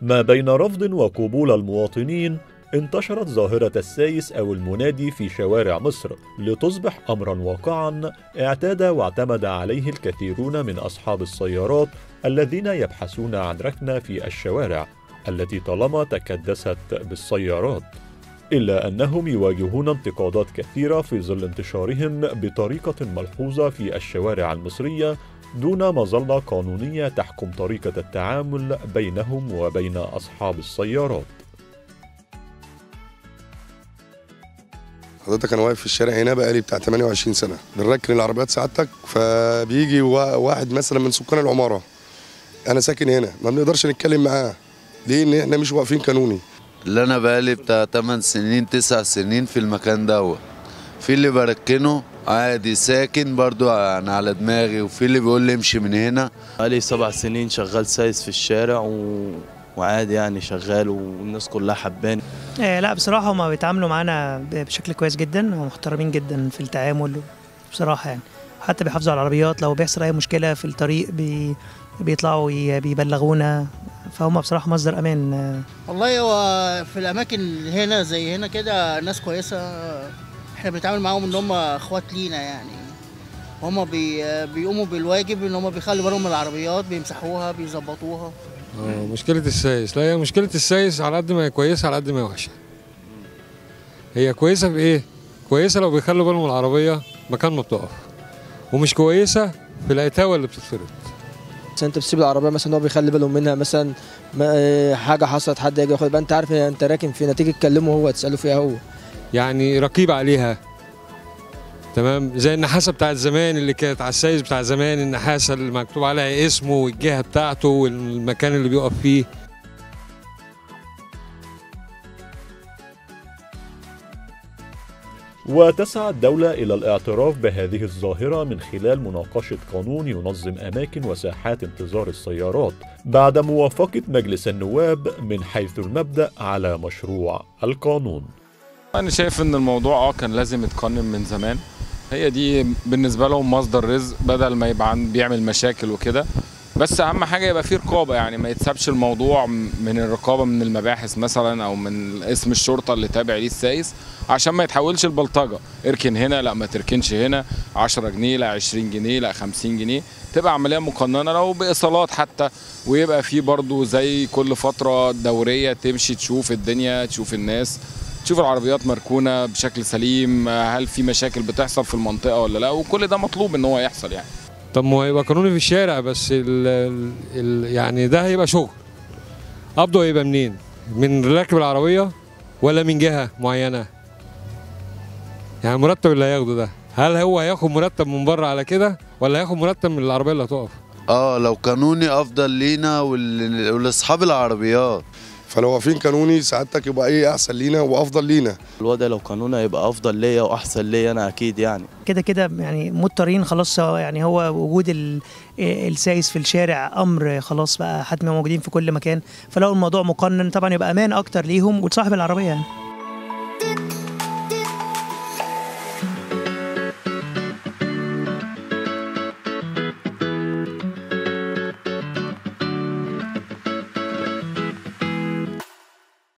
ما بين رفض وقبول المواطنين انتشرت ظاهرة السايس أو المنادي في شوارع مصر لتصبح أمرا واقعا اعتاد واعتمد عليه الكثيرون من أصحاب السيارات الذين يبحثون عن ركنة في الشوارع التي طالما تكدست بالسيارات إلا أنهم يواجهون انتقادات كثيرة في ظل انتشارهم بطريقة ملحوظة في الشوارع المصرية دون مظلة قانونية تحكم طريقة التعامل بينهم وبين أصحاب السيارات حضرتك انا واقف في الشارع هنا بقالي بتاع 28 سنه بنركن العربيات سعادتك فبيجي وا- واحد مثلا من سكان العماره انا ساكن هنا ما بنقدرش نتكلم معاه ليه ان احنا مش واقفين قانوني اللي انا بقالي بتاع 8 سنين 9 سنين في المكان دوت في اللي بركنه عادي ساكن برضو يعني على دماغي وفي اللي بيقول لي امشي من هنا بقالي سبع سنين شغال سايس في الشارع و... وعادي يعني شغال والناس كلها حباني آه لا بصراحة هما بيتعاملوا معانا ب- بشكل كويس جدا ومحترمين جدا في التعامل بصراحة يعني حتى بيحافظوا على العربيات لو بيحصل أي مشكلة في الطريق بي بيطلعوا ي- بيبلغونا فهم بصراحة مصدر أمان آه، والله هو في الاماكن اللي هنا زي هنا كده ناس كويسه احنا بنتعامل معاهم ان هم اخوات لينا يعني هم بي بيقوموا بالواجب ان هم بيخلوا بالهم من العربيات بيمسحوها بيظبطوها آه، مشكلة السايس لا هي مشكلة السايس على قد ما هي كويسة على قد ما هي وحشة هي كويسة في ايه؟ كويسة لو بيخلوا بالهم من العربية مكان ما بتقف ومش كويسة في العتاوة اللي بتتفرض بس انت بتسيب العربيه مثلا هو بيخلي باله منها مثلا ما اه، حاجه حصلت حد يجي ياخد يبقى انت عارف انت راكن فين تيجي تكلمه هو تساله فيها هو يعني رقيب عليها تمام زي النحاسة بتاعت زمان اللي كانت على السايس بتاع زمان النحاسة اللي مكتوب عليها اسمه والجهة بتاعته والمكان اللي بيقف فيه وتسعى الدولة إلى الاعتراف بهذه الظاهرة من خلال مناقشة قانون ينظم أماكن وساحات انتظار السيارات بعد موافقة مجلس النواب من حيث المبدأ على مشروع القانون انا شايف ان الموضوع اه كان لازم يتقنن من زمان هي دي بالنسبه لهم مصدر رزق بدل ما يبقى عن- بيعمل مشاكل وكده بس اهم حاجه يبقى فيه رقابه يعني ما يتسابش الموضوع م- من الرقابه من المباحث مثلا او من اسم الشرطه اللي تابع ليه السايس عشان ما يتحولش البلطجه اركن هنا لا ما تركنش هنا 10 جنيه لا 20 جنيه لا 50 جنيه تبقى عمليه مقننه لو بايصالات حتى ويبقى فيه برضو زي كل فتره دوريه تمشي تشوف الدنيا تشوف الناس تشوف العربيات مركونه بشكل سليم هل في مشاكل بتحصل في المنطقه ولا لا وكل ده مطلوب ان هو يحصل يعني طب ما هو يبقى قانوني في الشارع بس ال ال ال يعني ده هيبقى شغل قبضه هيبقى منين؟ من راكب العربية ولا من جهة معينة؟ يعني المرتب اللي هياخده ده هل هو هياخد مرتب من بره على كده ولا هياخد مرتب من العربية اللي هتقف؟ اه لو قانوني افضل لينا وال- ولاصحاب العربيات فلو واقفين قانوني سعادتك يبقى ايه احسن لينا وافضل لينا الوضع لو قانون هيبقى افضل ليا واحسن ليا انا اكيد يعني كده كده يعني مضطرين خلاص هو- يعني هو وجود ال- السايس في الشارع أمر خلاص بقى حتمي موجودين في كل مكان فلو الموضوع مقنن طبعا يبقى أمان أكتر ليهم ولصاحب العربية يعني